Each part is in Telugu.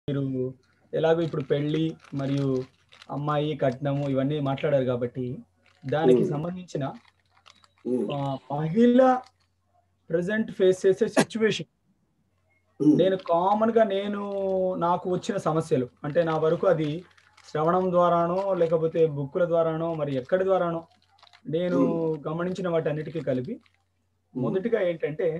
మీరు ఎలాగో ఇప్పుడు పెళ్లి మరియు అమ్మాయి కట్నము ఇవన్నీ మాట్లాడారు కాబట్టి దానికి Hmm. సంబంధించిన ఉమ్, ఆ, మహిళ ప్రజెంట్ ఫేస్ చేసే సిచ్యువేషన్ ఉమ్, నేను కామన్ గా నేను నాకు వచ్చిన సమస్యలు అంటే నా వరకు అది శ్రవణం ద్వారానో లేకపోతే బుక్కుల ద్వారానో మరి ఎక్కడి ద్వారానో నేను Hmm. గమనించిన వాటి అన్నిటికీ కలిపి ఉమ్, మొదటిగా ఏంటంటే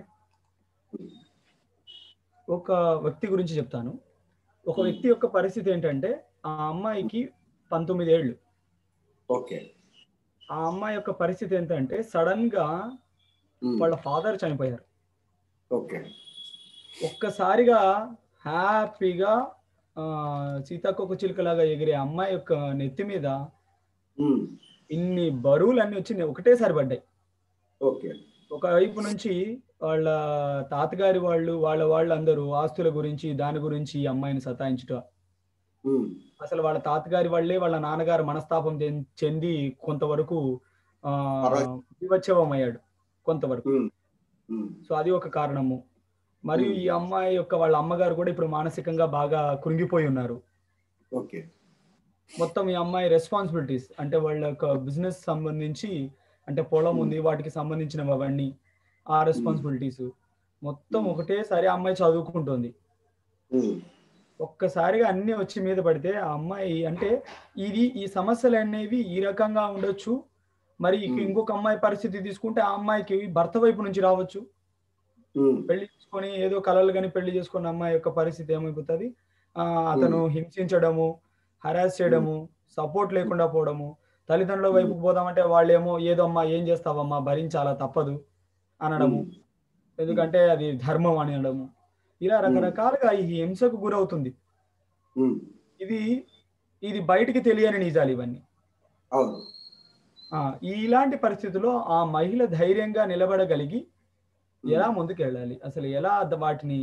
ఒక వ్యక్తి గురించి చెప్తాను ఒక Hmm. వ్యక్తి యొక్క పరిస్థితి ఏంటంటే ఆ అమ్మాయికి పంతొమ్మిది ఏళ్ళు ఓకే ఆ అమ్మాయి యొక్క పరిస్థితి ఏంటంటే సడన్ గా ఉమ్, వాళ్ళ ఫాదర్ చనిపోయారు ఓకే ఒక్కసారిగా హ్యాపీగా ఆ, సీతాకోక చిలుకలాగా ఎగిరే అమ్మాయి యొక్క నెత్తి మీద ఉమ్, ఇన్ని బరువులు అన్ని వచ్చి ఒకటేసారి పడ్డాయి ఓకే ఒక వైపు నుంచి వాళ్ళ తాతగారి వాళ్ళు వాళ్ళ వాళ్ళు అందరూ ఆస్తుల గురించి దాని గురించి ఈ అమ్మాయిని సతాయించుట ఉమ్, అసలు వాళ్ళ తాతగారి వాళ్ళే వాళ్ళ నాన్నగారు మనస్తాపం చెం- చెంది కొంతవరకు ఆ పర్వాలేదు. వివచ్చవం అయ్యాడు కొంతవరకు ఉమ్, ఉమ్, సో అది ఒక కారణము మరియు Hmm. ఈ అమ్మాయి యొక్క వాళ్ళ అమ్మగారు కూడా ఇప్పుడు మానసికంగా బాగా కృంగిపోయి ఉన్నారు ఓకే మొత్తం ఈ అమ్మాయి రెస్పాన్సిబిలిటీస్ అంటే వాళ్ళ యొక్క బిజినెస్ సంబంధించి అంటే పొలం Hmm. ఉంది వాటికి సంబంధించినవి అవన్నీ ఆ రెస్పాన్సిబిలిటీస్ మొత్తం Hmm. ఒకటేసారి ఆ అమ్మాయి చదువుకుంటుంది ఉమ్, ఒక్కసారిగా అన్ని వచ్చి మీద పడితే ఆ అమ్మాయి అంటే ఇది ఈ సమస్యలు అనేవి ఈ రకంగా ఉండొచ్చు మరి ఇక Hmm. ఇంకొక అమ్మాయి పరిస్థితి తీసుకుంటే ఆ అమ్మాయికి భర్త వైపు నుంచి రావచ్చు ఉమ్, పెళ్లి చేసుకొని ఏదో కలలు కానీ పెళ్లి చేసుకున్న అమ్మాయి యొక్క పరిస్థితి ఏమైపోతుంది ఆ అతను హింసించడము హరాస్ చేయడము సపోర్ట్ లేకుండా పోవడము తల్లిదండ్రుల వైపు పోదామంటే వాళ్ళేమో ఏదో అమ్మా ఏం చేస్తావమ్మా భరించాలా తప్పదు అనడము ఉమ్, ఎందుకంటే అది ధర్మం అని అనడము ఇలా రకరకాలుగా ఈ హింసకు గురవుతుంది ఉమ్, ఇది ఇది బయటికి తెలియని నిజాలు ఇవన్నీ అవును ఆ ఇలాంటి పరిస్థితుల్లో ఆ మహిళ ధైర్యంగా నిలబడగలిగి ఉమ్, ఎలా ముందుకు వెళ్ళాలి అసలు ఎలా అద- వాటిని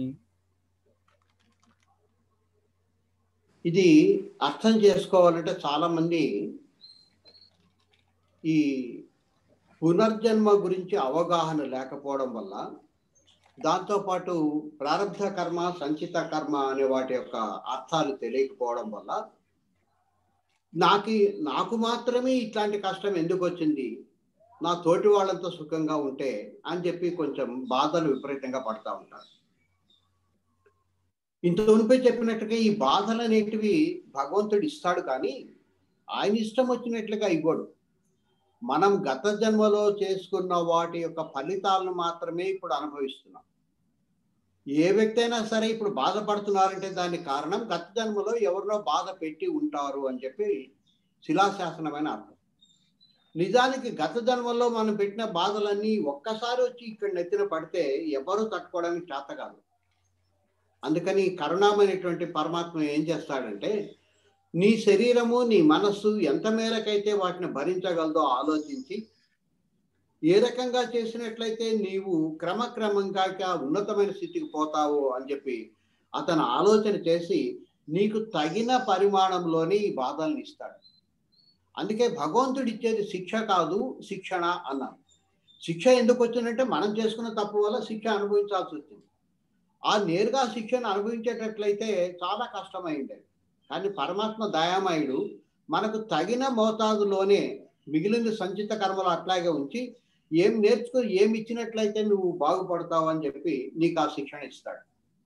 ఇది అర్థం చేసుకోవాలంటే చాలా మంది ఈ పునర్జన్మ గురించి అవగాహన లేకపోవడం వల్ల దాంతోపాటు ప్రారంభ కర్మ సంచిత కర్మ అనే వాటి యొక్క అర్థాలు తెలియకపోవడం వల్ల నాకు నాకు మాత్రమే ఇట్లాంటి కష్టం ఎందుకు వచ్చింది నా తోటి వాళ్ళంతా సుఖంగా ఉంటే అని చెప్పి కొంచెం బాధలు విపరీతంగా పడతా ఉంటారు ఇంత మునిపే చెప్పినట్టుగా ఈ బాధలు అనేటివి భగవంతుడు ఇస్తాడు కానీ ఆయన ఇష్టం వచ్చినట్లుగా ఇవ్వడు మనం గత జన్మలో చేసుకున్న వాటి యొక్క ఫలితాలను మాత్రమే ఇప్పుడు అనుభవిస్తున్నాం ఏ వ్యక్తి అయినా సరే ఇప్పుడు బాధపడుతున్నారంటే దానికి కారణం గత జన్మలో ఎవరినో బాధ పెట్టి ఉంటారు అని చెప్పి శిలాశాసనమైన అర్థం నిజానికి గత జన్మలో మనం పెట్టిన బాధలన్నీ ఒక్కసారి వచ్చి ఇక్కడ నెత్తిన పడితే ఎవరు తట్టుకోవడానికి చేత కాదు అందుకని కరుణామైనటువంటి పరమాత్మ ఏం చేస్తాడంటే నీ శరీరము నీ మనస్సు ఎంత మేరకైతే వాటిని భరించగలదో ఆలోచించి ఏ రకంగా చేసినట్లయితే నీవు క్రమక్రమంగా ఇంకా ఉన్నతమైన స్థితికి పోతావు అని చెప్పి అతను ఆలోచన చేసి నీకు తగిన పరిమాణంలోనే ఈ బాధల్ని ఇస్తాడు అందుకే భగవంతుడు ఇచ్చేది శిక్ష కాదు శిక్షణ అన్నాను శిక్ష ఎందుకు వచ్చిందంటే మనం చేసుకున్న తప్పు వల్ల శిక్ష అనుభవించాల్సి వచ్చింది ఆ నేరుగా శిక్షను అనుభవించేటట్లయితే చాలా కష్టమైంది కానీ పరమాత్మ దయామయుడు మనకు తగిన మోతాదులోనే మిగిలిన సంచిత కర్మలు అట్లాగే ఉంచి ఏం నేర్చుకుని ఏం ఇచ్చినట్లయితే నువ్వు బాగుపడతావు అని చెప్పి నీకు ఆ శిక్షణ ఇస్తాడు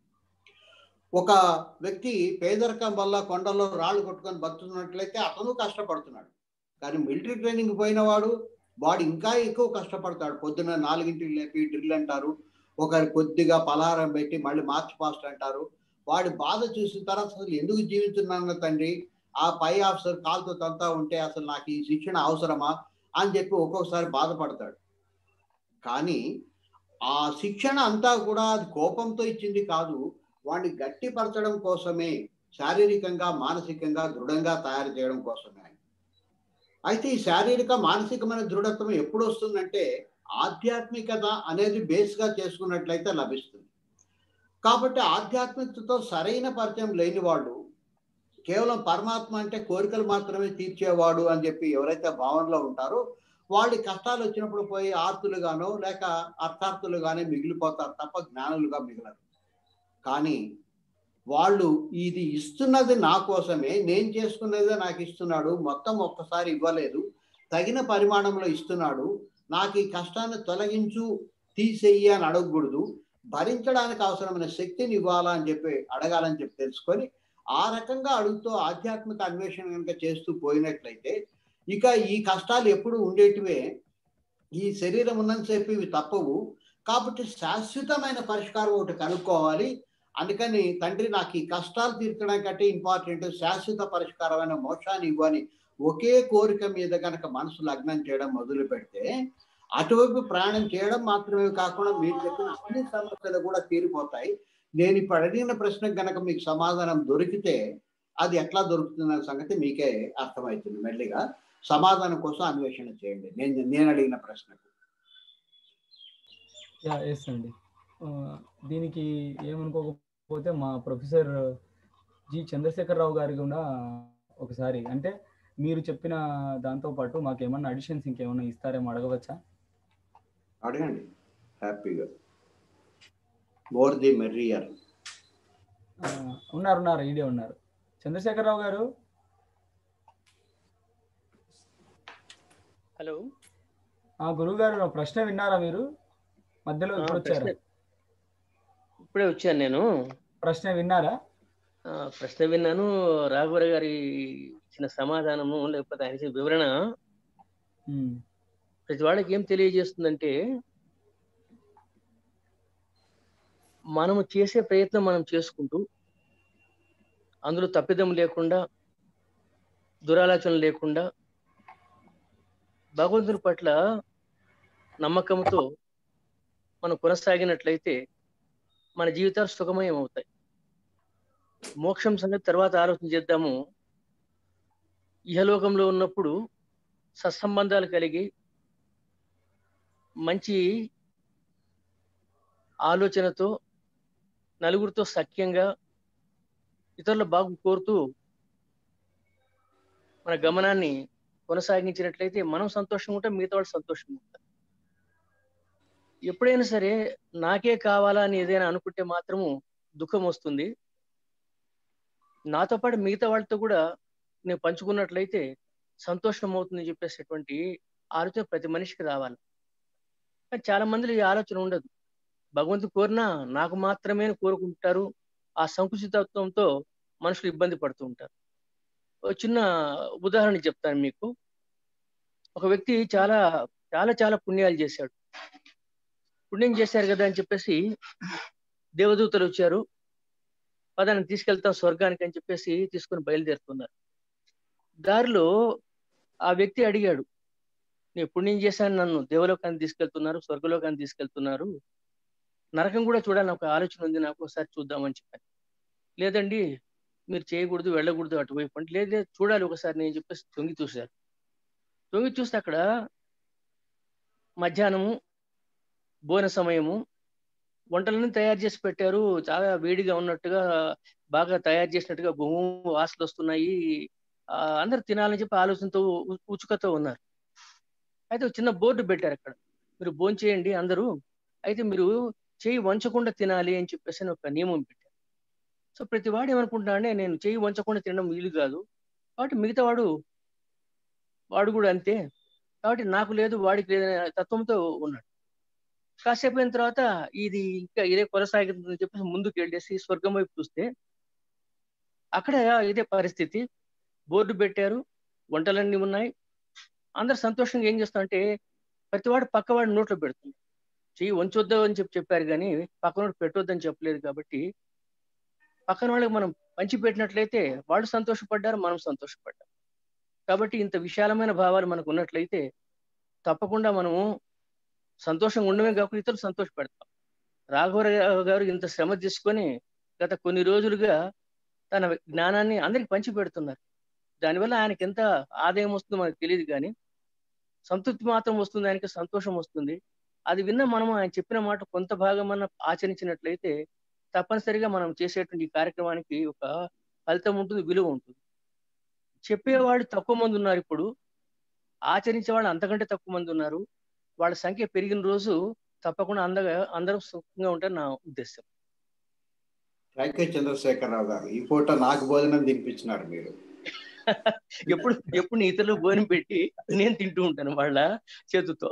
ఒక వ్యక్తి పేదరికం వల్ల కొండలో రాళ్ళు కొట్టుకొని బతుకుతున్నట్లయితే అతను కష్టపడుతున్నాడు కానీ మిలిటరీ ట్రైనింగ్ పోయిన వాడు వాడు ఇంకా ఎక్కువ కష్టపడతాడు పొద్దున్న నాలుగింటికి లేపి డ్రిల్ అంటారు ఒకరి కొద్దిగా పలహారం పెట్టి మళ్ళీ మార్చ్ పాస్ట్ అంటారు వాడి బాధ చూసిన తర్వాత అసలు ఎందుకు జీవిస్తున్నాను తండ్రి ఆ పై ఆఫీసర్ కాలుతో తంతా ఉంటే అసలు నాకు ఈ శిక్షణ అవసరమా అని చెప్పి ఒక్కొక్కసారి బాధపడతాడు కానీ ఆ శిక్షణ అంతా కూడా అది కోపంతో ఇచ్చింది కాదు వాడిని గట్టిపరచడం కోసమే శారీరకంగా మానసికంగా దృఢంగా తయారు చేయడం కోసమే అయితే ఈ శారీరక మానసికమైన దృఢత్వం ఎప్పుడు వస్తుందంటే ఆధ్యాత్మికత అనేది బేస్గా చేసుకున్నట్లయితే లభిస్తుంది కాబట్టి ఆధ్యాత్మికతతో సరైన పరిచయం లేని వాళ్ళు కేవలం పరమాత్మ అంటే కోరికలు మాత్రమే తీర్చేవాడు అని చెప్పి ఎవరైతే భావనలో ఉంటారో వాళ్ళ కష్టాలు వచ్చినప్పుడు పోయి ఆర్తులుగానో లేక అర్థార్థులుగానే మిగిలిపోతారు తప్ప జ్ఞానులుగా మిగలరు కానీ వాళ్ళు ఇది ఇస్తున్నది నా కోసమే నేను చేసుకున్నదే నాకు ఇస్తున్నాడు మొత్తం ఒక్కసారి ఇవ్వలేదు తగిన పరిమాణంలో ఇస్తున్నాడు నాకు ఈ కష్టాన్ని తొలగించు తీసేయి అని అడగకూడదు భరించడానికి అవసరమైన శక్తిని ఇవ్వాలా అని చెప్పి అడగాలని చెప్పి తెలుసుకొని ఆ రకంగా అడుగుతూ ఆధ్యాత్మిక అన్వేషణ కనుక చేస్తూ పోయినట్లయితే ఇక ఈ కష్టాలు ఎప్పుడు ఉండేటివే ఈ శరీరం ఉన్నంతసేపు ఇవి తప్పవు కాబట్టి శాశ్వతమైన పరిష్కారం ఒకటి కనుక్కోవాలి అందుకని తండ్రి నాకు ఈ కష్టాలు తీర్చడం కంటే ఇంపార్టెంట్ శాశ్వత పరిష్కారమైన మోక్షాన్ని ఇవ్వని ఒకే కోరిక మీద కనుక మనసు లగ్నం చేయడం మొదలు పెడితే అటువైపు ప్రయాణం చేయడం మాత్రమే కాకుండా మీరు చెప్పిన అన్ని సమస్యలు కూడా తీరిపోతాయి నేను ఇప్పుడు అడిగిన ప్రశ్నకు కనుక మీకు సమాధానం దొరికితే అది ఎట్లా దొరుకుతుందనే సంగతి మీకే అర్థమవుతుంది మెల్లిగా సమాధానం కోసం అన్వేషణ చేయండి నేను నేను అడిగిన ప్రశ్నకు యా ఎస్ అండి ఆ, దీనికి ఏమనుకోకపోతే మా ప్రొఫెసర్ జి చంద్రశేఖరరావు గారి కూడా ఒకసారి అంటే మీరు చెప్పిన దాంతో పాటు మాకు ఏమన్నా అడిషన్స్ ఇంకేమన్నా ఇస్తారేమో అడగవచ్చా అడగండి హ్యాపీగా మోర్ ది మెర్రియర్ ఆ, ఉన్నారు ఉన్నారు ఈడే ఉన్నారు చంద్రశేఖరరావు గారు హలో ఆ గురువు గారు నా ప్రశ్న విన్నారా మీరు మధ్యలో ఆ, ఇప్పుడు వచ్చారు ప్రశ్న ఇప్పుడే వచ్చాను నేను ప్రశ్న విన్నారా ఆ, ప్రశ్న విన్నాను రాఘవర గారి ఇచ్చిన సమాధానము లేకపోతే ఆయన ఇచ్చిన వివరణ ఉమ్, ప్రతి వాళ్ళకి ఏం తెలియజేస్తుందంటే మనము చేసే ప్రయత్నం మనం చేసుకుంటూ అందులో తప్పిదం లేకుండా దురాలోచన లేకుండా భగవంతుని పట్ల నమ్మకంతో మనం కొనసాగినట్లయితే మన జీవితాలు సుఖమయం అవుతాయి మోక్షం సంగతి తర్వాత ఆలోచన చేద్దాము ఇహలోకంలో ఉన్నప్పుడు సత్సంబంధాలు కలిగి మంచి ఆలోచనతో నలుగురితో సఖ్యంగా ఇతరుల బాగు కోరుతూ మన గమనాన్ని కొనసాగించినట్లయితే మనం సంతోషంగా ఉంటాం మిగతా వాళ్ళు సంతోషంగా ఉంటారు ఎప్పుడైనా సరే నాకే కావాలా అని ఏదైనా అనుకుంటే మాత్రము దుఃఖం వస్తుంది నాతో పాటు మిగతా వాళ్ళతో కూడా నేను పంచుకున్నట్లయితే సంతోషం అవుతుందని చెప్పేసేటువంటి ఆలోచన ప్రతి మనిషికి రావాలి కానీ చాలా మందిలో ఈ ఆలోచన ఉండదు భగవంతుడు కోరినా నాకు మాత్రమే అని కోరుకుంటారు ఆ సంకుచితత్వంతో మనుషులు ఇబ్బంది పడుతూ ఉంటారు ఒక చిన్న ఉదాహరణ చెప్తాను మీకు ఒక వ్యక్తి చాలా చాలా చాలా పుణ్యాలు చేశాడు పుణ్యం చేశారు కదా అని చెప్పేసి దేవదూతలు వచ్చారు పదాన్ని తీసుకెళ్తాం స్వర్గానికి అని చెప్పేసి తీసుకుని బయలుదేరుతున్నారు దారిలో ఆ వ్యక్తి అడిగాడు నేను పుణ్యం చేశాను నన్ను దేవలోకాన్ని తీసుకెళ్తున్నారు స్వర్గలోకాన్ని తీసుకెళ్తున్నారు నరకం కూడా చూడాలని ఒక ఆలోచన ఉంది నాకు ఒకసారి చూద్దామని చెప్పాను లేదండి మీరు చేయకూడదు వెళ్ళకూడదు అటువైపు అంటే లేదు లేదు చూడాలి ఒకసారి నేను చెప్పేసి తొంగి చూశారు తొంగి చూస్తే అక్కడ మధ్యాహ్నము భోజన సమయము వంటలన్నీ తయారు చేసి పెట్టారు చాలా వేడిగా ఉన్నట్టుగా బాగా తయారు చేసినట్టుగా గుమ్ము వాసలు వస్తున్నాయి ఆ, అందరు తినాలని చెప్పి ఆలోచనతో ఉ- ఉచుకతో ఉన్నారు అయితే ఒక చిన్న బోర్డు పెట్టారు అక్కడ మీరు భోజనం చేయండి అందరూ అయితే మీరు చేయి వంచకుండా తినాలి అని చెప్పేసి అని ఒక నియమం పెట్టారు సో ప్రతి వాడు ఏమనుకుంటున్నాడే నేను చేయి వంచకుండా తినడం వీలు కాదు కాబట్టి మిగతా వాడు వాడు కూడా అంతే కాబట్టి నాకు లేదు వాడికి లేదనే తత్వంతో ఉన్నాడు కాసేపు అయిన తర్వాత ఇది ఇంకా ఇదే కొనసాగుతుందని చెప్పేసి ముందుకు వెళ్ళేసి స్వర్గం వైపు చూస్తే అక్కడ ఇదే పరిస్థితి బోర్డు పెట్టారు వంటలన్నీ ఉన్నాయి అందరు సంతోషంగా ఏం చేస్తారంటే ప్రతివాడు పక్కవాడి నోట్లో పెడుతుంది చెయ్యి వంచొద్దు అని చెప్పి చెప్పారు కానీ పక్కనోడు పెట్టొద్దని చెప్పలేదు కాబట్టి పక్కన వాళ్ళకి మనం పంచి పెట్టినట్లయితే వాళ్ళు సంతోషపడ్డారు మనం సంతోషపడ్డాం కాబట్టి ఇంత విశాలమైన భావాలు మనకు ఉన్నట్లయితే తప్పకుండా మనము సంతోషంగా ఉండమే కాకుండా ఇతరులు సంతోషపెడతాం రాఘవరావు గారు ఇంత శ్రమ తీసుకొని గత కొన్ని రోజులుగా తన జ్ఞానాన్ని అందరికి పంచి పెడుతున్నారు దానివల్ల ఆయనకి ఎంత ఆదాయం వస్తుందో మనకు తెలియదు కానీ సంతృప్తి మాత్రం వస్తుంది ఆయనకి సంతోషం వస్తుంది అది విన్న మనం ఆయన చెప్పిన మాట కొంత భాగం మనం ఆచరించినట్లయితే తప్పనిసరిగా మనం చేసేటువంటి ఈ కార్యక్రమానికి ఒక ఫలితం ఉంటుంది విలువ ఉంటుంది చెప్పేవాళ్ళు తక్కువ మంది ఉన్నారు ఇప్పుడు ఆచరించే వాళ్ళు అంతకంటే తక్కువ మంది ఉన్నారు వాళ్ళ సంఖ్య పెరిగిన రోజు తప్పకుండా అందగా అందరూ సుఖంగా ఉంటారని నా ఉద్దేశం థ్యాంక్ యూ చంద్రశేఖరరావు గారు ఈ పూట నాకు భోజనం తినిపించినారు మీరు ఎప్పుడు ఎప్పుడు నీ ఇతరులు భోజనం పెట్టి నేను తింటూ ఉంటాను వాళ్ళ చేతుతో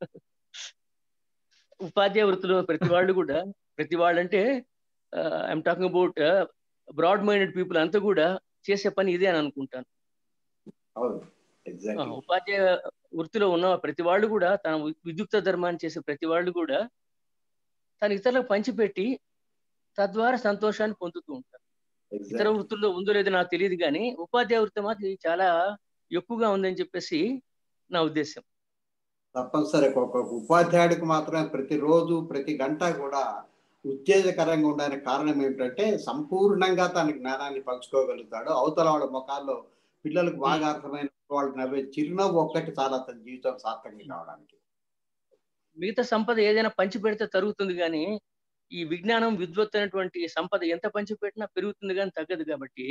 ఉపాధ్యాయ వృత్తిలో ప్రతి వాళ్ళు కూడా ప్రతి వాళ్ళు అంటే I'm talking about broad minded people అంతా కూడా చేసే పని ఇదే అని అనుకుంటాను అవును ఆ, ఎగ్జాక్ట్లీ ఉపాధ్యాయ వృత్తిలో ఉన్న ప్రతి వాళ్ళు కూడా తన విద్యుక్త ధర్మాన్ని చేసే ప్రతి వాళ్ళు కూడా తన ఇతరులకు పంచిపెట్టి తద్వారా సంతోషాన్ని పొందుతూ ఉంటారు ఇతర వృత్తుల్లో ఉందో లేదో నాకు తెలియదు కానీ ఉపాధ్యాయ వృత్తి మాత్రం ఇది చాలా ఎక్కువగా ఉందని చెప్పేసి నా ఉద్దేశం తప్పనిసరి ఒక ఉపాధ్యాయుడికి మాత్రమే ప్రతిరోజు ప్రతి గంట కూడా ఉత్తేజకరంగా ఉండడానికి కారణం ఏమిటంటే సంపూర్ణంగా తన జ్ఞానాన్ని పంచుకోగలుగుతాడు అవతల వాళ్ళ ముఖాల్లో పిల్లలకు బాగా అర్థమైన వాళ్ళు నవ్వే చిరునవ్వు ఒక్కటి చాలా తన జీవితం సార్థకంగా కావడానికి మిగతా సంపద ఏదైనా పంచి పెడితే తరుగుతుంది కానీ ఈ విజ్ఞానం విద్వత్ అనేటువంటి సంపద ఎంత పంచి పెట్టినా పెరుగుతుంది కానీ తగ్గదు కాబట్టి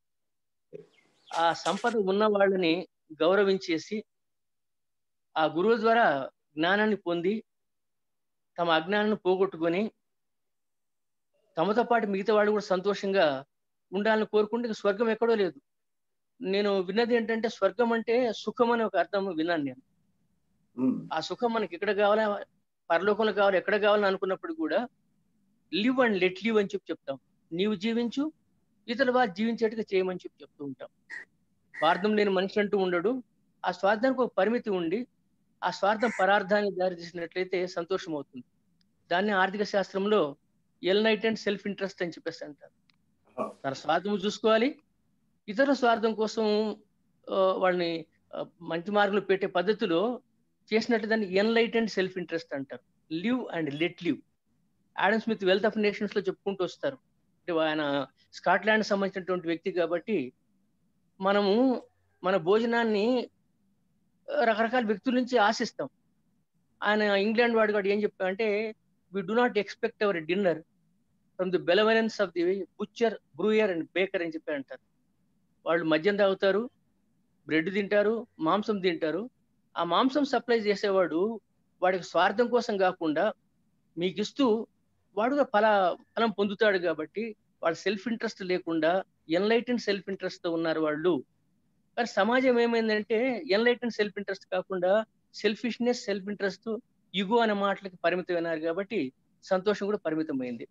ఆ సంపద ఉన్న వాళ్ళని గౌరవించేసి ఆ గురువు ద్వారా జ్ఞానాన్ని పొంది తమ అజ్ఞానాన్ని పోగొట్టుకొని తమతో పాటు మిగతా వాళ్ళు కూడా సంతోషంగా ఉండాలని కోరుకుంటే ఇక స్వర్గం ఎక్కడో లేదు నేను విన్నది ఏంటంటే స్వర్గం అంటే సుఖం అనే ఒక అర్థం విన్నాను నేను ఉమ్, ఆ సుఖం మనకి ఎక్కడ కావాలా పరలోకంలో కావాలి ఎక్కడ కావాలని అనుకున్నప్పుడు కూడా లివ్ అండ్ లెట్ లివ్ అని చెప్పి చెప్తాం నీవు జీవించు ఇతరుల వారు జీవించేట్టుగా చేయమని చెప్పి చెప్తూ ఉంటాం స్వార్థం లేని మనిషి అంటూ ఉండడు ఆ స్వార్థానికి ఒక పరిమితి ఉండి ఆ స్వార్థం పరార్థాన్ని దారి తీసినట్లయితే సంతోషం అవుతుంది దాన్ని ఆర్థిక శాస్త్రంలో ఎల్ నైట్ అండ్ సెల్ఫ్ ఇంట్రెస్ట్ అని చెప్పేసి అంటారు తన స్వార్థం చూసుకోవాలి ఇతరుల స్వార్థం కోసం ఆ, వాళ్ళని ఆ, మంచి మార్గంలో పెట్టే పద్ధతిలో చేసినట్లు దాన్ని ఎన్లైట్ అండ్ సెల్ఫ్ ఇంట్రెస్ట్ అంటారు live and let live Adam Smith Wealth of Nations లో చెప్పుకుంటూ వస్తారు అంటే ఆయన స్కాట్లాండ్ సంబంధించినటువంటి వ్యక్తి కాబట్టి మనము మన భోజనాన్ని ఆ, రకరకాల వ్యక్తుల నుంచి ఆశిస్తాం ఆయన ఇంగ్లాండ్ వాడు కూడా ఏం చెప్పారంటే we do not expect our dinner from the benevolence of the butcher brewer and baker అని చెప్పి అంటారు వాళ్ళు మద్యం తాగుతారు బ్రెడ్ తింటారు మాంసం తింటారు ఆ మాంసం సప్లై చేసేవాడు వాడికి స్వార్థం కోసం కాకుండా మీకు ఇస్తూ వాడుగా ఫల ఫలం పొందుతాడు కాబట్టి వాడు సెల్ఫ్ ఇంట్రెస్ట్ లేకుండా ఎన్లైటెన్ సెల్ఫ్ ఇంట్రెస్ట్ తో ఉన్నారు వాళ్ళు కానీ సమాజం ఏమైందంటే ఎన్లైటెన్ సెల్ఫ్ ఇంట్రెస్ట్ కాకుండా సెల్ఫిష్నెస్ సెల్ఫ్ ఇంట్రెస్ట్ ఇగో అనే మాటలకి పరిమితమైనారు కాబట్టి సంతోషం కూడా పరిమితమైంది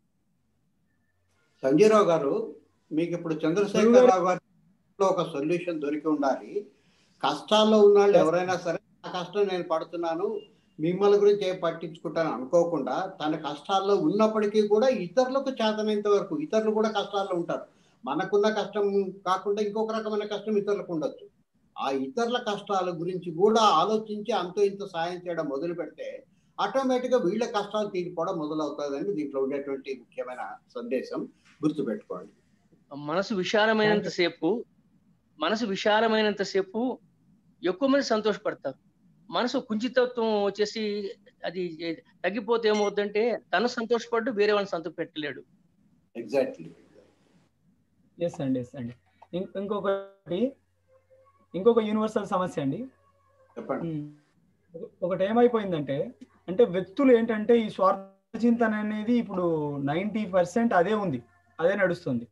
సంజయరావు గారు మీకు ఇప్పుడు చంద్రశేఖరరావు గారిలో ఒక సొల్యూషన్ దొరికి ఉండాలి కష్టాల్లో ఉన్న వాళ్ళు ఎవరైనా సరే నా కష్టం నేను పడుతున్నాను మిమ్మల్ని గురించి ఏం పట్టించుకుంటాను అనుకోకుండా తన కష్టాల్లో ఉన్నప్పటికీ కూడా ఇతరులకు చేతనంత వరకు ఇతరులు కూడా కష్టాల్లో ఉంటారు మనకున్న కష్టం కాకుండా ఇంకొక రకమైన కష్టం ఇతరులకు ఉండొచ్చు ఆ ఇతరుల కష్టాల గురించి కూడా ఆలోచించి అంతో ఇంత సాయం చేయడం మొదలు పెడితే ఆటోమేటిక్ గా వీళ్ళ కష్టాలు తీరిపోవడం మొదలవుతుందని దీంట్లో ఉండేటువంటి ముఖ్యమైన సందేశం గుర్తుపెట్టుకోండి మనసు విశాలమైనంత సేపు మనసు విశాలమైనంత సేపు ఎక్కువ మంది సంతోషపడతారు మనసు కుంచితత్వం వచ్చేసి అది తగ్గిపోతే ఏమవుతుందంటే తను సంతోషపడ్డు వేరే వాళ్ళని సంతోష పెట్టలేడు ఎగ్జాక్ట్లీ ఎస్ అండి ఎస్ అండి ఇం- ఇంకొకటి ఇంకొక యూనివర్సల్ సమస్య అండి చెప్పండి ఉమ్. ఒక- ఒకటి ఏమైపోయిందంటే అంటే వ్యక్తులు ఏంటంటే ఈ స్వార్థ చింతన అనేది ఇప్పుడు నైంటీ పర్సెంట్ అదే ఉంది అదే నడుస్తుంది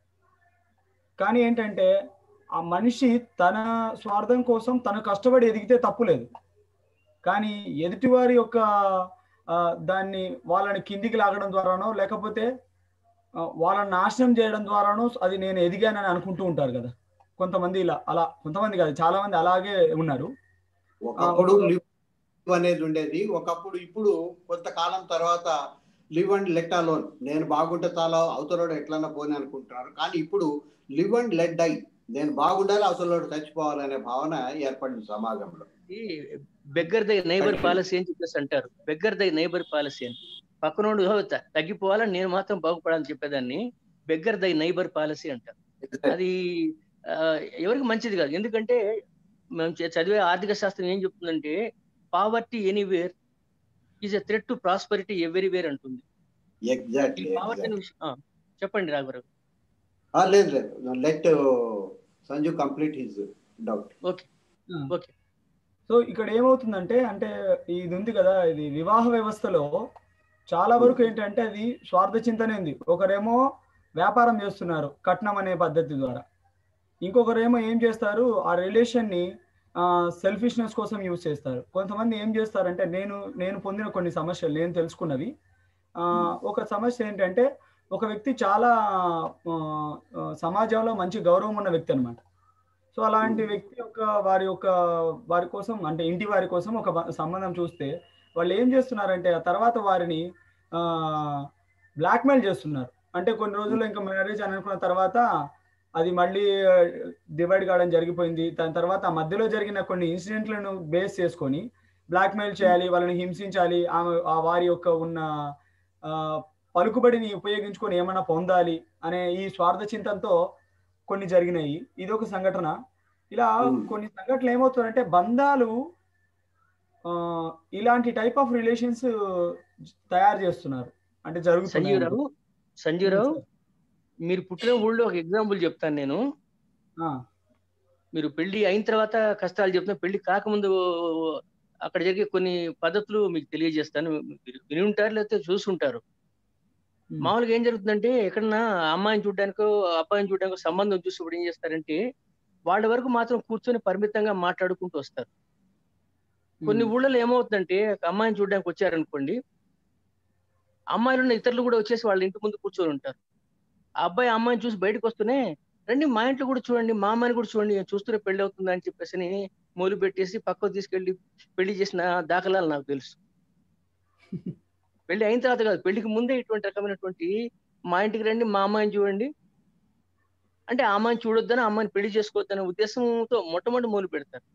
కానీ ఏంటంటే ఆ మనిషి తన స్వార్థం కోసం తను కష్టపడి ఎదిగితే తప్పులేదు కానీ ఎదుటివారి యొక్క ఆ, దాన్ని వాళ్ళని కిందికి లాగడం ద్వారానో లేకపోతే ఆ, వాళ్ళని నాశనం చేయడం ద్వారానో అది నేను ఎదిగానని అనుకుంటూ ఉంటారు కదా కొంతమంది ఇలా అలా కొంతమంది కాదు చాలా మంది అలాగే ఉన్నారు ఒకప్పుడు ఒక- లివ్ అనేది ఉండేది ఒకప్పుడు ఇప్పుడు కొంతకాలం తర్వాత లివ్ అండ్ లెట్ అలోన్ నేను బాగుంటే చాలా అవతలోడు ఎట్లన్నా పోని అనుకుంటున్నారు కానీ ఇప్పుడు లివ్ అండ్ లెట్ డై నేను బాగుండాలి అవతలోడు చచ్చిపోవాలనే భావన ఏర్పడింది సమాజంలో బెగ్గర్ దై నైబర్ పాలసీ అని చెప్పేసి అంటారు బెగ్గర్ దై నైబర్ పాలసీ అని పక్కనోడు "ఓ, త- తగ్గిపోవాలని నేను మాత్రం బాగుపడాలని చెప్పేదాన్ని బెగ్గర్ దై నైబర్ పాలసీ అంటారు అది ఆ, ఎవరికి మంచిది కాదు ఎందుకంటే మేము చ- చదివే ఆర్థిక శాస్త్రం ఏం చెప్తుందంటే poverty anywhere is a threat to prosperity everywhere అంటుంది ఈ ఎగ్జాక్ట్లీ పావర్టీ చెప్పండి రాఘవరావు లేదు లేదు let Sanju complete his doubt okay so ఇక్కడ ఏమవుతుందంటే అంటే ఇది ఉంది కదా ఇది వివాహ వ్యవస్థలో చాలా వరకు ఏంటంటే అది స్వార్థ చింతనే ఉంది ఒకరేమో వ్యాపారం చేస్తున్నారు కట్నం అనే పద్ధతి ద్వారా ఇంకొకరేమో ఏం చేస్తారు ఆ రిలేషన్ని సెల్ఫిష్నెస్ కోసం యూజ్ చేస్తారు కొంతమంది ఏం చేస్తారంటే నేను నేను పొందిన కొన్ని సమస్యలు నేను తెలుసుకున్నవి ఆ, ఒక సమస్య ఏంటంటే ఒక వ్యక్తి చాలా ఆ, ఆ, సమాజంలో మంచి గౌరవం ఉన్న వ్యక్తి అనమాట సో అలాంటి వ్యక్తి యొక్క వారి యొక్క వారి కోసం అంటే ఇంటి వారి కోసం ఒక బ- సంబంధం చూస్తే వాళ్ళు ఏం చేస్తున్నారంటే ఆ తర్వాత వారిని బ్లాక్మెయిల్ చేస్తున్నారు అంటే కొన్ని రోజుల్లో ఇంకా మ్యారేజ్ అని అనుకున్న తర్వాత అది మళ్ళీ డివైడ్ కావడం జరిగిపోయింది దాని తర్వాత ఆ మధ్యలో జరిగిన కొన్ని ఇన్సిడెంట్లను బేస్ చేసుకొని బ్లాక్మెయిల్ చేయాలి వాళ్ళని హింసించాలి ఆమె ఆ వారి యొక్క ఉన్న ఆ, పలుకుబడిని ఉపయోగించుకొని ఏమైనా పొందాలి అనే ఈ స్వార్థ చింతనతో కొన్ని జరిగినాయి ఇది ఒక సంఘటన ఇలా Hmm. కొన్ని సంఘటనలు ఏమవుతుందంటే బంధాలు ఆ, ఇలాంటి టైప్ ఆఫ్ రిలేషన్స్ తయారు చేస్తున్నారు అంటే జరుగుతున్నాయి సంజీవరావు సంజీవరావు మీరు పుట్టిన ఊళ్ళో ఒక ఎగ్జాంపుల్ చెప్తాను నేను ఆ, మీరు పెళ్లి అయిన తర్వాత కష్టాలు చెప్తున్నా పెళ్లి కాకముందు అక్కడ జరిగే కొన్ని పద్ధతులు మీకు తెలియజేస్తాను మీరు విని ఉంటారు లేకపోతే చూసుంటారు ఉమ్, మామూలుగా ఏం జరుగుతుందంటే ఎక్కడన్నా అమ్మాయిని చూడడానికో అబ్బాయిని చూడడానికో సంబంధం చూసినప్పుడు ఏం చేస్తారంటే వాళ్ళ వరకు మాత్రం కూర్చొని పరిమితంగా మాట్లాడుకుంటూ వస్తారు కొన్ని ఉమ్, ఊళ్ళలో ఏమవుతుందంటే ఒక అమ్మాయిని చూడడానికి వచ్చారనుకోండి అమ్మాయిలు ఉన్న ఇతరులు కూడా వచ్చేసి వాళ్ళ ఇంటి ముందు కూర్చొని ఉంటారు ఆ అబ్బాయి ఆ అమ్మాయిని చూసి బయటకు వస్తూనే రండి మా ఇంట్లో కూడా చూడండి మా అమ్మాయిని కూడా చూడండి చూస్తూనే పెళ్లి అవుతుందా అని చెప్పేసి మొదలు పెట్టేసి పక్కకు తీసుకెళ్లి పెళ్లి చేసిన దాఖలాలు నాకు తెలుసు పెళ్లి అయిన తర్వాత కాదు పెళ్లికి ముందే ఇటువంటి రకమైనటువంటి మా ఇంటికి రండి మా అమ్మాయిని చూడండి అంటే ఆ అమ్మాయిని చూడొద్దని ఆ అమ్మాయిని పెళ్లి చేసుకోవద్దనే ఉద్దేశంతో మొట్టమొదటి మొదలు పెడతారు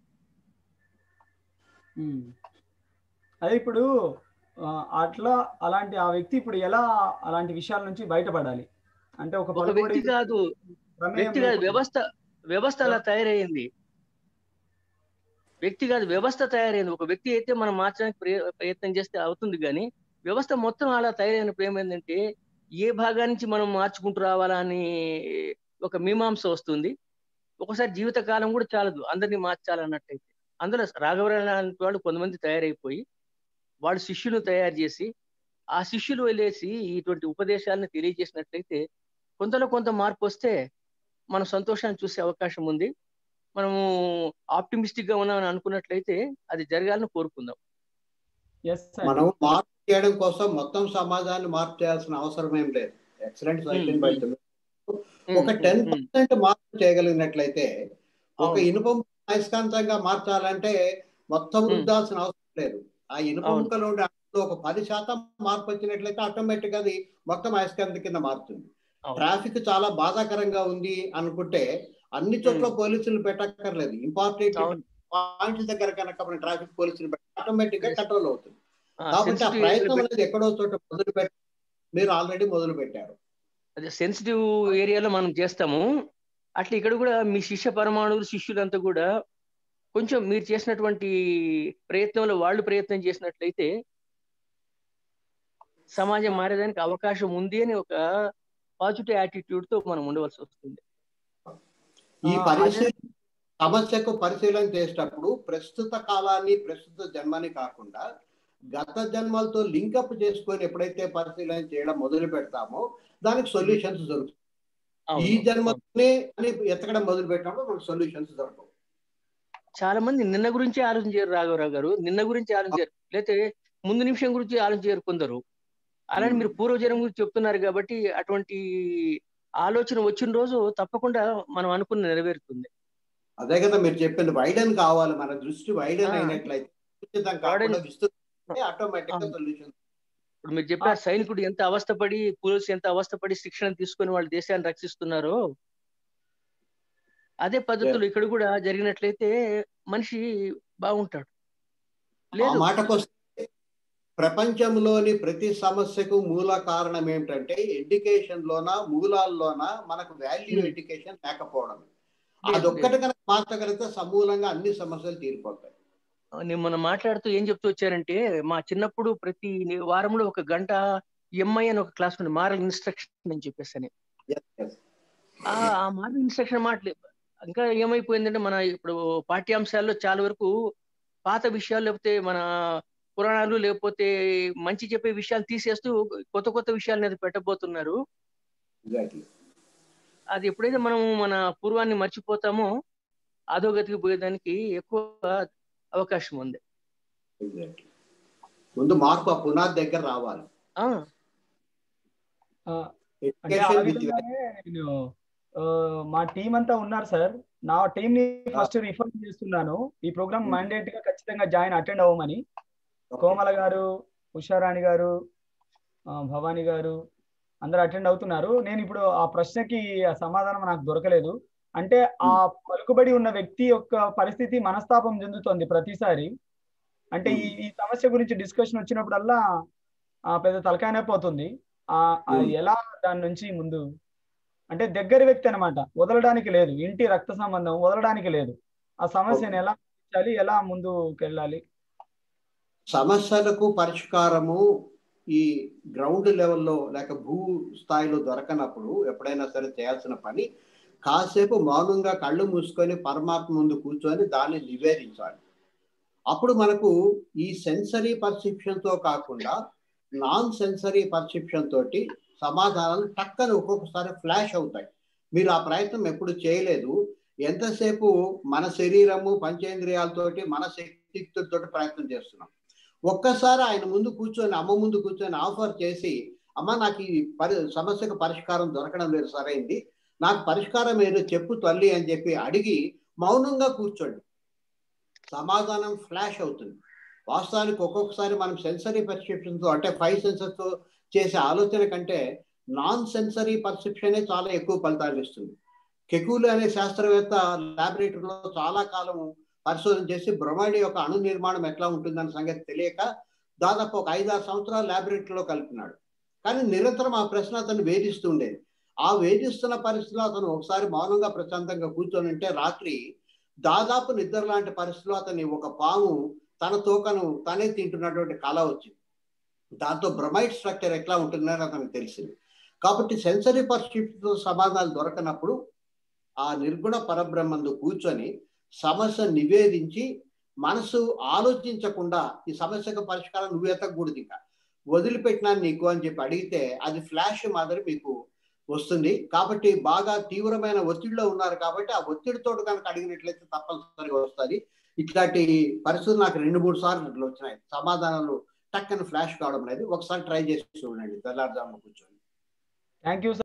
ఉమ్. అదే ఇప్పుడు ఆ, అట్లా అలాంటి ఆ వ్యక్తి ఇప్పుడు ఎలా అలాంటి విషయాల నుంచి బయటపడాలి అంటే ఒక ఒక పలుకుబడి వ్యక్తి కాదు ప్రమేయం వ్యక్తి కాదు లేకుండా- వ్యవస్థ వ్యవస్థ అలా తయారయ్యింది వ్యక్తి కాదు వ్యవస్థ తయారైంది ఒక వ్యక్తి అయితే మనం మార్చడానికి ప్రయ- ప్రయత్నం చేస్తే అవుతుంది కానీ వ్యవస్థ మొత్తం అలా తయారైనప్పుడు ఏమైందంటే ఏ భాగా నుంచి మనం మార్చుకుంటూ రావాలా అని ఒక మీమాంస వస్తుంది ఒకసారి జీవిత కాలం కూడా చాలదు అందరినీ మార్చాలన్నట్టయితే అందులో రాఘవరావు లాంటి వాళ్ళు కొంతమంది తయారైపోయి వాళ్ళు శిష్యులు తయారు చేసి ఆ శిష్యులు వెళ్ళేసి ఇటువంటి ఉపదేశాలను తెలియజేసినట్లయితే కొంతలో కొంత మార్పు వస్తే మనం సంతోషాన్ని చూసే అవకాశం ఉంది మనము ఆప్టిమిస్టిక్ గా ఉన్నామని అనుకున్నట్లయితే అది జరగాలని కోరుకుందాం Yes, sir. మనం మార్పు చేయడం కోసం మొత్తం సమాజాన్ని మార్పు చేయాల్సిన అవసరం ఏం లేదు ఎక్సలెంట్ సజెషన్ మ్మ్. బయట ఒక టెన్ పర్సెంట్ మార్పు చేయగలిగినట్లయితే ఒక అవును. ఇనుప అయస్కాంతంగా మార్చాలంటే మొత్తం మ్మ్. రుద్దాల్సిన అవసరం లేదు ఆ ఇనుప అవును. ముక్కలో ఉండే అందులో ఒక పది శాతం మార్పు వచ్చినట్లయితే ఆటోమేటిక్ అది మొత్తం అయస్కాంత కింద మారుతుంది అవును. ట్రాఫిక్ చాలా బాధాకరంగా ఉంది అనుకుంటే అన్ని చోట్ల పోలీసులు పెట్టక్కర్లేదు ఇంపార్టెంట్ అవును. పాయింట్ల దగ్గర కనుక మనం ట్రాఫిక్ పోలీసులు పెట్టి ఆటోమేటిక్ గా Yes. కంట్రోల్ అవుతుంది ఆ, కాబట్టి ఆ sensitive ప్రయత్నం area- అనేది ఎక్కడో చోట మొదలు పెట్టి మీరు ఆల్రెడీ మొదలు పెట్టారు అదే సెన్సిటివ్ ఏరియాలో మనం చేస్తాము అట్లా ఇక్కడ కూడా మీ శిష్య పరమాణువులు శిష్యులంతా కూడా కొంచెం మీరు చేసినటువంటి ప్రయత్నంలో వాళ్ళు ప్రయత్నం చేసినట్లయితే సమాజం మారేదానికి అవకాశం ఉంది అని ఒక పాజిటివ్ యాటిట్యూడ్ తో మనం ఉండవలసి వస్తుంది ఈ ఆ, పరిశీలన సమస్యకు పరిశీలన చేసేటప్పుడు ప్రస్తుత కాలాన్ని ప్రస్తుత జన్మని కాకుండా గత జన్మలతో లింకప్ చేసుకొని ఎప్పుడైతే పరిశీలన చేయడం మొదలు పెడతామో దానికి సొల్యూషన్స్ దొరుకుతాయి అవును. ఈ జన్మనే అని ఎతకడం మొదలు పెట్టినప్పుడు మనకు సొల్యూషన్స్ దొరకవు చాలా మంది నిన్న గురించి ఆలోచించారు రాఘవరావు గారు నిన్న గురించి ఆలోచించారు లేకపోతే ముందు నిమిషం గురించి ఆలోచించారు కొందరు అలానే మీరు పూర్వజనం గురించి చెప్తున్నారు కాబట్టి అటువంటి ఆలోచన వచ్చిన రోజు తప్పకుండా మనం అనుకున్న నెరవేరుతుంది అదే కదా మీరు చెప్పింది వైడన్ కావాలి మన దృష్టి వైడన్ ఆ. అయినట్లయితే విస్తృతం కాకుండా Widen- విస్తృతం ఆటోమేటిక్ గా అవును. సొల్యూషన్ ఇప్పుడు మీరు చెప్పారు సైనికుడు ఎంత అవస్థపడి పోలీసు ఎంత అవస్థపడి శిక్షణ తీసుకొని వాళ్ళ దేశాన్ని రక్షిస్తున్నారో అదే పద్ధతులు ఇక్కడ కూడా జరిగినట్లయితే మనిషి బాగుంటాడు ఆ లేదు మాటకు వస్తే ప్రపంచంలోని ప్రతి సమస్యకు మూల కారణం ఏమిటంటే ఎడ్యుకేషన్ లోన మూలాల్లోన మనకు వాల్యూ Hmm. ఎడ్యుకేషన్ లేకపోవడం లేదు, అదొక్కటి కనుక మార్చగలిగితే సమూలంగా అన్ని సమస్యలు తీరిపోతాయి నేను మనం మాట్లాడుతూ ఏం చెప్తూ వచ్చారంటే మా చిన్నప్పుడు ప్రతి వారంలో ఒక గంట ఎంఐ అని ఒక క్లాస్ ఉంది మారల్ ఇన్స్ట్రక్షన్ అని చెప్పేసి అని Yes, yes. ఆ ఆ మారల్ ఇన్స్ట్రక్షన్ మాటలు ఇంకా ఏమైపోయిందంటే మన ఇప్పుడు పాఠ్యాంశాల్లో చాలా వరకు పాత విషయాలు లేకపోతే మన పురాణాలు లేకపోతే మంచి చెప్పే విషయాలు తీసేస్తూ కొత్త కొత్త విషయాలు అనేది పెట్టబోతున్నారు ఎగ్జాక్ట్లీ అది ఎప్పుడైతే మనం మన పూర్వాన్ని మర్చిపోతామో అధోగతికి పోయేదానికి ఎక్కువ అవకాశం ఉంది ఎగ్జాక్ట్లీ ముందు మార్పు ఆ పునాది దగ్గర రావాలి ఆ ఆ, అంటే ఆ ఎడ్యుకేషన్ విత్ విధంగానే నేను ఆ, మా టీం అంతా ఉన్నారు సార్ నా టీం ని ఫస్ట్ రిఫర్ చేస్తున్నాను ఈ ప్రోగ్రామ్ Hmm. మ్యాండేట్ గా ఖచ్చితంగా జాయిన్ అటెండ్ అవ్వమని కోమల గారు ఉషారాణి గారు ఆ, భవానీ గారు అందరు అటెండ్ అవుతున్నారు నేను ఇప్పుడు ఆ ప్రశ్నకి ఆ సమాధానం నాకు దొరకలేదు అంటే ఆ పలుకుబడి ఉన్న వ్యక్తి యొక్క పరిస్థితి మనస్తాపం చెందుతోంది ప్రతిసారి అంటే ఈ ఈ సమస్య గురించి డిస్కషన్ వచ్చినప్పుడల్లా ఆ పెద్ద తలకాయ నొప్పి అవుతుంది ఆ ఆ Hmm. ఎలా దాని నుంచి ముందు అంటే దగ్గర వ్యక్తి అన్నమాట వదలడానికి లేదు ఇంటి రక్త సంబంధం వదలడానికి లేదు ఆ సమస్యను ఎలా తీర్చాలి ఎలా ముందుకు వెళ్ళాలి సమస్యలకు పరిష్కారము ఈ గ్రౌండ్ లెవెల్లో లేక భూ స్థాయిలో దొరకనప్పుడు ఎప్పుడైనా సరే చేయాల్సిన పని కాసేపు మౌనంగా కళ్ళు మూసుకొని పరమాత్మ ముందు కూర్చొని దాన్ని నివేదించాలి అప్పుడు మనకు ఈ సెన్సరీ పర్సెప్షన్తో కాకుండా నాన్ సెన్సరీ పర్సెప్షన్ తోటి సమాధానాలు టక్కని ఒక్కొక్కసారి ఫ్లాష్ అవుతాయి మీరు ఆ ప్రయత్నం ఎప్పుడు చేయలేదు ఎంతసేపు మన శరీరము పంచేంద్రియాలతోటి మన శక్తితో ప్రయత్నం చేస్తున్నాం ఒక్కసారి ఆయన ముందు కూర్చొని అమ్మ ముందు కూర్చొని ఆఫర్ చేసి అమ్మ నాకు ఈ పరి సమస్యకు పరిష్కారం దొరకడం లేదు సరైంది నాకు పరిష్కారం ఏదో చెప్పు తల్లి అని చెప్పి అడిగి మౌనంగా కూర్చోండి సమాధానం ఫ్లాష్ అవుతుంది వాస్తవానికి ఒక్కొక్కసారి మనం సెన్సరీ పర్సెప్షన్తో అంటే ఫైవ్ సెన్సర్తో చేసే ఆలోచన కంటే నాన్ సెన్సరీ పర్సెప్షనే చాలా ఎక్కువ ఫలితాలు ఇస్తుంది కెకూలు అనే శాస్త్రవేత్త ల్యాబొరేటరీలో చాలా కాలం పరిశోధన చేసి బ్రహ్మాండి యొక్క అణు నిర్మాణం ఎట్లా ఉంటుందన్న సంగతి తెలియక దాదాపు ఒక ఐదారు సంవత్సరాలు ల్యాబొరేటరీలో కలిపినాడు కానీ నిరంతరం ఆ ప్రశ్న అతను వేధిస్తూ ఉండేది ఆ వేధిస్తున్న పరిస్థితిలో అతను ఒకసారి మౌనంగా ప్రశాంతంగా కూర్చొని ఉంటే రాత్రి దాదాపు నిద్ర లాంటి పరిస్థితిలో అతని ఒక పాము తన తోకను తనే తింటున్నటువంటి కళ వచ్చింది దాంతో బ్రమైట్ స్ట్రక్చర్ ఎట్లా ఉంటుందని అతనికి తెలిసింది కాబట్టి సెన్సరీ పర్సెప్షన్తో సమాధానాలు దొరకనప్పుడు ఆ నిర్గుణ పరబ్రహ్మందు కూర్చొని సమస్య నివేదించి మనసు ఆలోచించకుండా ఈ సమస్యకు పరిష్కారం నువ్వు ఎతకూడదు ఇంకా వదిలిపెట్టినా నీకు అని చెప్పి అడిగితే అది ఫ్లాష్ మాదిరి మీకు వస్తుంది కాబట్టి బాగా తీవ్రమైన ఒత్తిడిలో ఉన్నారు కాబట్టి ఆ ఒత్తిడితో కనుక అడిగినట్లయితే తప్పనిసరిగా వస్తుంది ఇట్లాంటి పరిస్థితులు నాకు రెండు మూడు సార్లు ఇట్లా వచ్చినాయి సమాధానాలు టక్కని ఫ్లాష్ కావడం లేదు ఒకసారి ట్రై చేసి చూడండి తెల్లారుజామున కూర్చొని థ్యాంక్ యూ